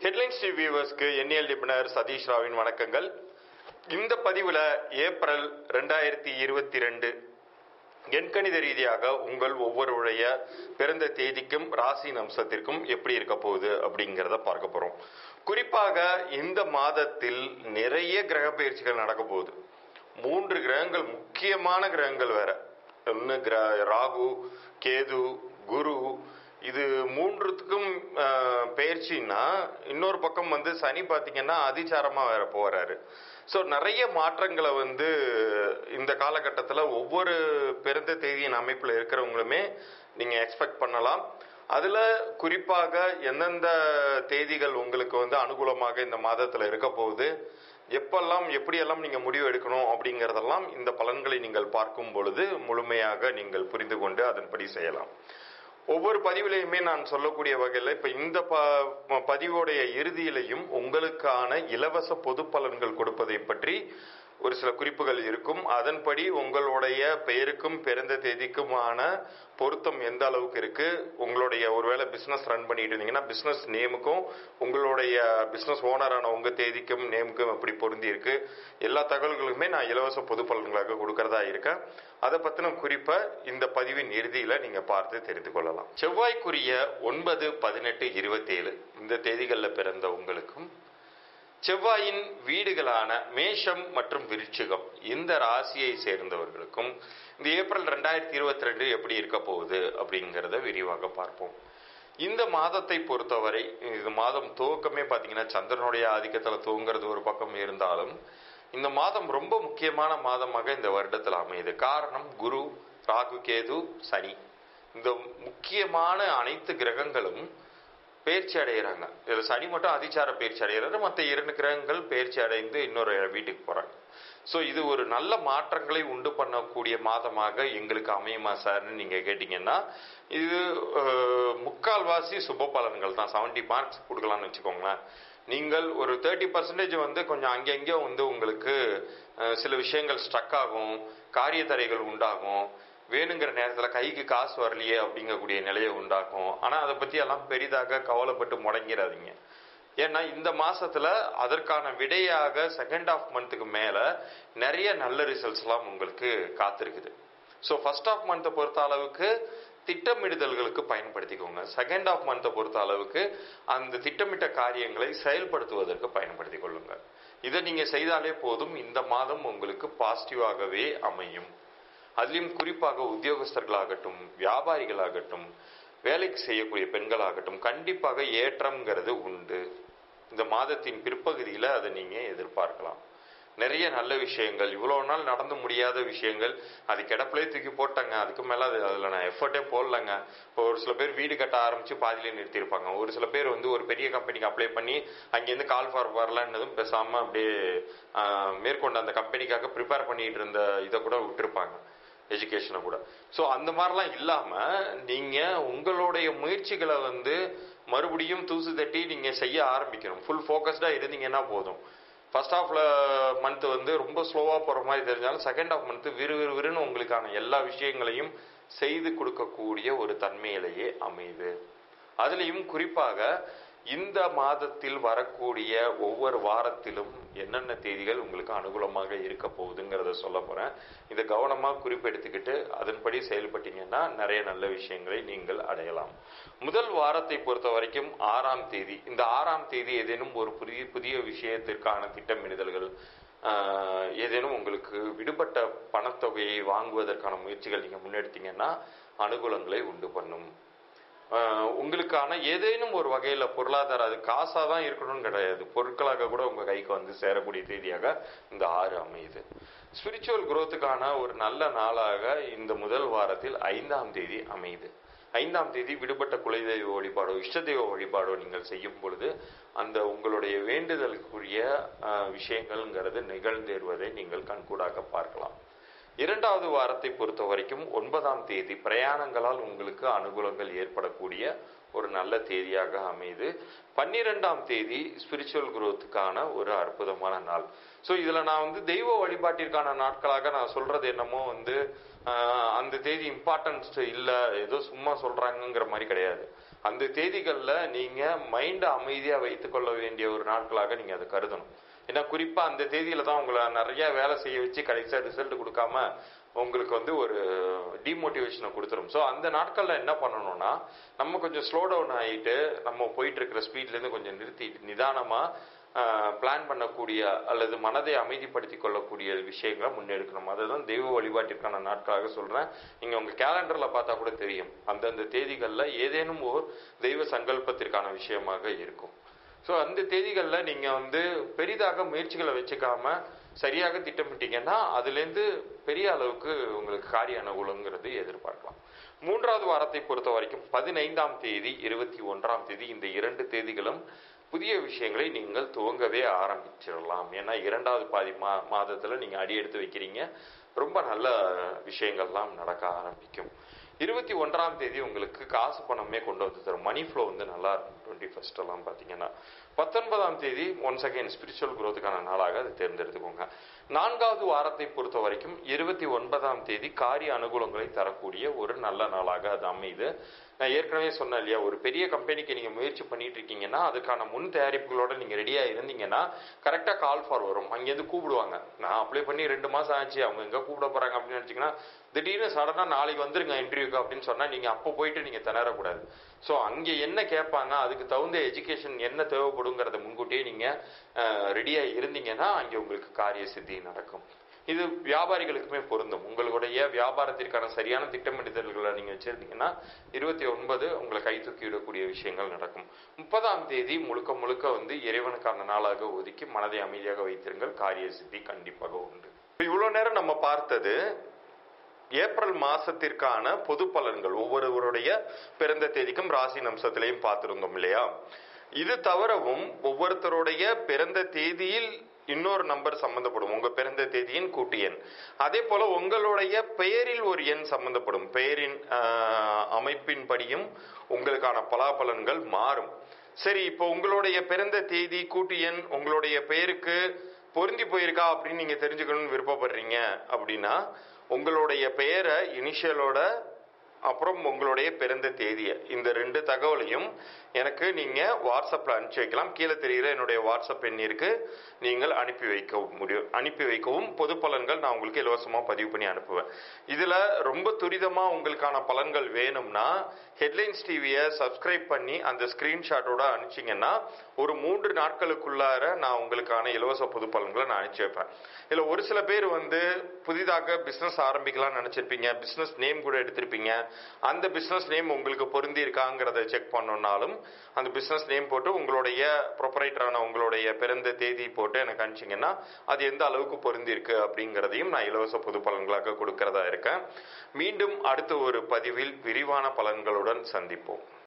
headlines TV வியூவர்ஸ்க்கு எண்ணியல் நிபுணர் சதீஷ் ராவின் வணக்கங்கள் இந்த பதிவில் ஏப்ரல் ரெண்டாயிரத்தி இருபத்தி ரெண்டு எண்கணித ரீதியாக உங்கள் ஒவ்வொருடைய பிறந்த தேதிக்கும் ராசி அம்சத்திற்கும் எப்படி இருக்க போகுது அப்படிங்கிறத பார்க்க போறோம் குறிப்பாக இந்த மாதத்தில் நிறைய கிரக பயிற்சிகள் நடக்க போகுது மூன்று கிரகங்கள் முக்கியமான கிரகங்கள் வேற ஒன்று கிர ராகு கேது குரு இது மூன்றுத்துக்கும் ஆஹ், பயிற்சின்னா இன்னொரு பக்கம் வந்து சனி பார்த்தீங்கன்னா அதிசாரமா வேற போறாரு ஸோ நிறைய மாற்றங்களை வந்து இந்த காலகட்டத்தில் ஒவ்வொரு பிறந்த தேதியின் அமைப்பில் இருக்கிறவங்களுமே நீங்கள் எக்ஸ்பெக்ட் பண்ணலாம் அதில் குறிப்பாக எந்தெந்த தேதிகள் உங்களுக்கு வந்து அனுகூலமாக இந்த மாதத்தில் இருக்க போகுது எப்பெல்லாம் எப்படியெல்லாம் நீங்கள் முடிவு எடுக்கணும் அப்படிங்கிறதெல்லாம் இந்த பலன்களை நீங்கள் பார்க்கும் பொழுது முழுமையாக நீங்கள் புரிந்து கொண்டு அதன்படி செய்யலாம் ஒவ்வொரு பதிவிலையுமே நான் சொல்லக்கூடிய வகையில் இப்போ இந்த ப பதிவோடைய இறுதியிலையும் உங்களுக்கான இலவச பொது பலன்கள் கொடுப்பதை பற்றி ஒரு சில குறிப்புகள் இருக்கும் அதன்படி உங்களுடைய பெயருக்கும் பிறந்த தேதிக்குமான பொருத்தம் எந்த அளவுக்கு இருக்கு உங்களுடைய ஒருவேளை பிசினஸ் ரன் பண்ணிட்டு இருந்தீங்கன்னா பிசினஸ் நேமுக்கும் உங்களுடைய பிசினஸ் ஓனரான உங்க தேதிக்கும் நேமுக்கும் எப்படி பொருந்தி இருக்கு எல்லா தகவல்களுமே நான் இலவச பொது பலன்களாக கொடுக்கறதா இருக்கேன் அதை பத்தின குறிப்பை இந்த பதிவின் இறுதியில நீங்க பார்த்து தெரிந்து கொள்ளலாம் செவ்வாய்க்குரிய ஒன்பது பதினெட்டு இருபத்தேழு இந்த தேதிகளில் பிறந்த உங்களுக்கும் செவ்வாயின் வீடுகளான மேஷம் மற்றும் விருச்சிகம் இந்த ராசியை சேர்ந்தவர்களுக்கும் இந்த ஏப்ரல் ரெண்டாயிரத்தி இருபத்தி ரெண்டு எப்படி இருக்க போகுது அப்படிங்கிறத விரிவாக பார்ப்போம் இந்த மாதத்தை பொறுத்தவரை இந்த மாதம் துவக்கமே பார்த்தீங்கன்னா சந்திரனுடைய ஆதிக்கத்தில் துவங்கிறது ஒரு பக்கம் இருந்தாலும் இந்த மாதம் ரொம்ப முக்கியமான மாதமாக இந்த வருடத்தில் அமையுது காரணம் குரு ராகு கேது சனி இந்த முக்கியமான அனைத்து கிரகங்களும் பயிற்சி அடைகிறாங்க இதில் சனி மட்டும் அதிச்சார பயிற்சி அடைகிறாரு மற்ற இரண்டு கிரகங்கள் பயிற்சி அடைந்து இன்னொரு வீட்டுக்கு போறாங்க ஸோ இது ஒரு நல்ல மாற்றங்களை உண்டு பண்ணக்கூடிய மாதமாக எங்களுக்கு அமையுமா சார்னு நீங்க கேட்டீங்கன்னா இது அஹ், முக்கால்வாசி சுப பலன்கள் தான் செவன்டி மார்க்ஸ் கொடுக்கலாம்னு வச்சுக்கோங்களேன் நீங்கள் ஒரு தேர்ட்டி பர்சன்டேஜ் வந்து கொஞ்சம் அங்கங்கே வந்து உங்களுக்கு அஹ், சில விஷயங்கள் ஸ்ட்ரக் ஆகும் காரிய தடைகள் உண்டாகும் வேணுங்கிற நேரத்தில் கைக்கு காசு வரலையே அப்படிங்கக்கூடிய நிலையை உண்டாக்கும் ஆனால் அதை பற்றி எல்லாம் பெரிதாக கவலைப்பட்டு முடங்கிடாதீங்க ஏன்னா இந்த மாசத்துல அதற்கான விடையாக செகண்ட் ஆஃப் மந்த்துக்கு மேல நிறைய நல்ல ரிசல்ட்ஸ்லாம் உங்களுக்கு காத்திருக்குது ஸோ ஃபர்ஸ்ட் ஆஃப் மந்த்தை பொறுத்த அளவுக்கு திட்டமிடுதல்களுக்கு பயன்படுத்திக்கோங்க செகண்ட் ஆஃப் மந்த்தை பொறுத்த அளவுக்கு அந்த திட்டமிட்ட காரியங்களை செயல்படுத்துவதற்கு பயன்படுத்திக் கொள்ளுங்க இதை நீங்க செய்தாலே போதும் இந்த மாதம் உங்களுக்கு பாசிட்டிவாகவே அமையும் அதிலும் குறிப்பாக உத்தியோகஸ்தர்களாகட்டும் வியாபாரிகளாகட்டும் வேலைக்கு செய்யக்கூடிய பெண்களாகட்டும் கண்டிப்பாக ஏற்றம்ங்கிறது உண்டு இந்த மாதத்தின் பிற்பகுதியில் அதை நீங்க எதிர்பார்க்கலாம் நிறைய நல்ல விஷயங்கள் இவ்வளோ நாள் நடந்து முடியாத விஷயங்கள் அது கிடப்பிலே தூக்கி போட்டாங்க அதுக்கு மேலே அது அதில் நான் எஃபர்ட்டே போடலங்க இப்போ ஒரு சில பேர் வீடு கட்ட ஆரம்பிச்சு பாதியிலே நிறுத்தியிருப்பாங்க ஒரு சில பேர் வந்து ஒரு பெரிய கம்பெனிக்கு அப்ளை பண்ணி அங்கேருந்து கால் ஃபார் வரலன்னதும் பேசாமல் அப்படியே ஆஹ், மேற்கொண்டு அந்த கம்பெனிக்காக ப்ரிப்பேர் பண்ணிட்டு இருந்த இதை கூட விட்டுருப்பாங்க எஜுகேஷனை கூட ஸோ அந்த மாதிரிலாம் இல்லாமல் நீங்கள் உங்களுடைய முயற்சிகளை வந்து மறுபடியும் தூசு தட்டி நீங்கள் செய்ய ஆரம்பிக்கணும் ஃபுல் ஃபோக்கஸ்டாக இருந்தீங்கன்னா போதும் ஃபர்ஸ்ட் ஹாஃப்ல மந்த் வந்து ரொம்ப ஸ்லோவாக போகிற மாதிரி தெரிஞ்சாலும் செகண்ட் ஹாஃப் மந்த் விறு விறு விறுன்னு உங்களுக்கான எல்லா விஷயங்களையும் செய்து கொடுக்கக்கூடிய ஒரு தன்மையிலேயே அமையுது அதுலேயும் குறிப்பாக இந்த மாதத்தில் வரக்கூடிய ஒவ்வொரு வாரத்திலும் என்னென்ன தேதிகள் உங்களுக்கு அனுகூலமாக இருக்க போகுதுங்கிறத சொல்ல போறேன் இதை கவனமா குறிப்பெடுத்துக்கிட்டு அதன்படி செயல்பட்டீங்கன்னா நிறைய நல்ல விஷயங்களை நீங்கள் அடையலாம் முதல் வாரத்தை பொறுத்த வரைக்கும் ஆறாம் தேதி இந்த ஆறாம் தேதி ஏதேனும் ஒரு புதிய புதிய விஷயத்திற்கான திட்டமிடுதல்கள் ஆஹ், ஏதேனும் உங்களுக்கு விடுபட்ட பணத்தொகையை வாங்குவதற்கான முயற்சிகள் நீங்க முன்னெடுத்தீங்கன்னா அனுகூலங்களை உண்டு பண்ணும் ஆஹ் உங்களுக்கான ஏதேனும் ஒரு வகையில பொருளாதார அது காசா தான் இருக்கணும்னு கிடையாது பொருட்களாக கூட உங்க கைக்கு வந்து சேரக்கூடிய தேதியாக இந்த ஆறு அமையுது ஸ்பிரிச்சுவல் குரோத்துக்கான ஒரு நல்ல நாளாக இந்த முதல் வாரத்தில் ஐந்தாம் தேதி அமையுது ஐந்தாம் தேதி விடுபட்ட குலதெய்வ வழிபாடோ இஷ்ட தெய்வ வழிபாடோ நீங்கள் செய்யும் பொழுது அந்த உங்களுடைய வேண்டுதலுக்குரிய ஆஹ், விஷயங்கள்ங்கிறது நிகழ்ந்தேறுவதை நீங்கள் கண்கூடாக பார்க்கலாம் இரண்டாவது வாரத்தை பொறுத்த வரைக்கும் ஒன்பதாம் தேதி பிரயாணங்களால் உங்களுக்கு அனுகூலங்கள் ஏற்படக்கூடிய ஒரு நல்ல தேதியாக அமையுது பன்னிரெண்டாம் தேதி ஸ்பிரிச்சுவல் குரோத்துக்கான ஒரு அற்புதமான நாள் ஸோ இதுல நான் வந்து தெய்வ வழிபாட்டிற்கான நாட்களாக நான் சொல்றது என்னமோ வந்து ஆஹ், அந்த தேதி இம்பார்ட்டன்ஸ் இல்லை ஏதோ சும்மா சொல்றாங்கங்கிற மாதிரி கிடையாது அந்த தேதிகள்ல நீங்க மைண்டை அமைதியா வைத்துக் கொள்ள வேண்டிய ஒரு நாட்களாக நீங்க அதை கருதணும் ஏன்னா குறிப்பா அந்த தேதியில தான் உங்களை நிறைய வேலை செய்ய வச்சு கடைசியா ரிசல்ட் கொடுக்காம உங்களுக்கு வந்து ஒரு டிமோட்டிவேஷனை கொடுத்துரும் ஸோ அந்த நாட்கள்ல என்ன பண்ணணும்னா நம்ம கொஞ்சம் ஸ்லோ டவுன் ஆகிட்டு நம்ம போயிட்டு இருக்கிற ஸ்பீட்ல இருந்து கொஞ்சம் நிறுத்தி நிதானமா பிளான் பண்ணக்கூடிய அல்லது மனதை அமைதிப்படுத்திக் கொள்ளக்கூடிய விஷயங்களை முன்னெடுக்கணும் அதுதான் தெய்வ வழிபாட்டிற்கான நாட்களாக சொல்றேன் நீங்க உங்க கேலண்டர்ல பார்த்தா கூட தெரியும் அந்தந்த தேதிகள்ல ஏதேனும் ஓர் தெய்வ சங்கல்பத்திற்கான விஷயமாக இருக்கும் ஸோ அந்த தேதிகளில் நீங்கள் வந்து பெரிதாக முயற்சிகளை வச்சுக்காம சரியாக திட்டமிட்டீங்கன்னா அதுலேருந்து பெரிய அளவுக்கு உங்களுக்கு காரிய அனுகூலங்கிறது எதிர்பார்க்கலாம் மூன்றாவது வாரத்தை பொறுத்த வரைக்கும் பதினைந்தாம் தேதி இருபத்தி ஒன்றாம் தேதி இந்த இரண்டு தேதிகளும் புதிய விஷயங்களை நீங்கள் துவங்கவே ஆரம்பிச்சிடலாம் ஏன்னா இரண்டாவது பாதி மா மாதத்தில் நீங்கள் அடி எடுத்து வைக்கிறீங்க ரொம்ப நல்ல விஷயங்கள்லாம் நடக்க ஆரம்பிக்கும் இருபத்தி ஒன்றாம் தேதி உங்களுக்கு காசு பணமே கொண்டு வந்து தரும் மணி ஃப்ளோ வந்து நல்லா இருக்கும் டுவெண்ட்டி ஃபர்ஸ்ட் எல்லாம் பார்த்தீங்கன்னா பத்தொன்பதாம் தேதி ஒன்ஸ் அகைன் ஸ்பிரிச்சுவல் குரோத்துக்கான நாளாக அதை தேர்ந்தெடுத்துக்கோங்க நான்காவது வாரத்தை பொறுத்த வரைக்கும் இருபத்தி ஒன்பதாம் தேதி காரிய அனுகூலங்களை தரக்கூடிய ஒரு நல்ல நாளாக அது அமையுது நான் ஏற்கனவே சொன்னேன் இல்லையா ஒரு பெரிய கம்பெனிக்கு நீங்க முயற்சி பண்ணிட்டு இருக்கீங்கன்னா அதுக்கான முன் தயாரிப்புகளோட நீங்க ரெடியா இருந்தீங்கன்னா கரெக்டா கால் ஃபார் வரும் அங்கேருந்து கூப்பிடுவாங்க நான் அப்ளை பண்ணி ரெண்டு மாசம் ஆச்சு அவங்க எங்க கூப்பிட போறாங்க அப்படின்னு நினைச்சீங்கன்னா திடீர்னு சடனா நாளைக்கு வந்துருங்க இன்டர்வியூக்கு அப்படின்னு சொன்னா நீங்க அப்போ போயிட்டு நீங்க திணறக்கூடாது ஸோ அங்கே என்ன கேட்பாங்க அதுக்கு தகுந்த எஜுகேஷன் என்ன தேவைப்படுங்கிறத முன்கூட்டியே நீங்க ரெடியா இருந்தீங்கன்னா அங்கே உங்களுக்கு காரிய சித்தி நடக்கும் இது வியாபாரிகளுக்குமே பொருந்தும் உங்களுடைய வியாபாரத்திற்கான சரியான திட்டமிடுதல்களை நீங்க வச்சிருந்தீங்கன்னா இருபத்தி ஒன்பது உங்களை கை தூக்கி விடக்கூடிய விஷயங்கள் நடக்கும் முப்பதாம் தேதி முழுக்க முழுக்க வந்து இறைவனுக்கான நாளாக ஒதுக்கி மனதை அமைதியாக வைத்திருங்கள் காரிய சித்தி கண்டிப்பாக உண்டு இவ்வளவு நேரம் நம்ம பார்த்தது ஏப்ரல் மாசத்திற்கான பொது பலன்கள் ஒவ்வொருவருடைய பிறந்த தேதிக்கும் ராசி நம்சத்திலையும் பார்த்திருந்தோம் இல்லையா இது தவிரவும் ஒவ்வொருத்தருடைய பிறந்த தேதியில் இன்னொரு நம்பர் சம்பந்தப்படும் உங்க பிறந்த தேதியின் கூட்டு எண் அதே போல உங்களுடைய பெயரில் ஒரு எண் சம்பந்தப்படும் பெயரின் அமைப்பின்படியும் உங்களுக்கான பலாபலன்கள் மாறும் சரி இப்போ உங்களுடைய பிறந்த தேதி கூட்டு எண் உங்களுடைய பெயருக்கு பொருந்தி போயிருக்கா அப்படின்னு நீங்க தெரிஞ்சுக்கணும்னு விருப்பப்படுறீங்க அப்படின்னா உங்களுடைய பெயரை இனிஷியலோட அப்புறம் உங்களுடைய பிறந்த தேதியை இந்த ரெண்டு தகவலையும் எனக்கு நீங்க வாட்ஸ்அப்ல அனுப்பிச்சு வைக்கலாம் கீழே தெரிகிற என்னுடைய வாட்ஸ்அப் எண்ணிற்கு நீங்கள் அனுப்பி வைக்க முடியும் அனுப்பி வைக்கவும் பொது பலன்கள் நான் உங்களுக்கு இலவசமா பதிவு பண்ணி அனுப்புவேன் இதுல ரொம்ப துரிதமா உங்களுக்கான பலன்கள் வேணும்னா ஹெட்லைன்ஸ் டிவியை சப்ஸ்கிரைப் பண்ணி அந்த ஸ்கிரீன்ஷாட்டோட அனுப்பிச்சிங்கன்னா ஒரு மூன்று நாட்களுக்குள்ளார நான் உங்களுக்கான இலவச பொது பலன்களை நான் அனுப்பிச்சு வைப்பேன் இதுல ஒரு சில பேர் வந்து புதிதாக பிசினஸ் ஆரம்பிக்கலாம்னு நினைச்சிருப்பீங்க பிசினஸ் நேம் கூட எடுத்திருப்பீங்க அந்த பிசினஸ் நேம் உங்களுக்கு பொருந்தி இருக்காங்கிறத செக் பண்ணணும்னாலும் அந்த பிசினஸ் நேம் போட்டு உங்களுடைய ப்ரொப்பரைட்டரான உங்களுடைய பிறந்த தேதி போட்டு எனக்கு அனுப்பிச்சிங்கன்னா அது எந்த அளவுக்கு பொருந்தி இருக்கு அப்படிங்கிறதையும் நான் இலவச பொது பலன்களாக கொடுக்கறதா இருக்கேன் மீண்டும் அடுத்த ஒரு பதிவில் விரிவான பலன்களுடன் சந்திப்போம்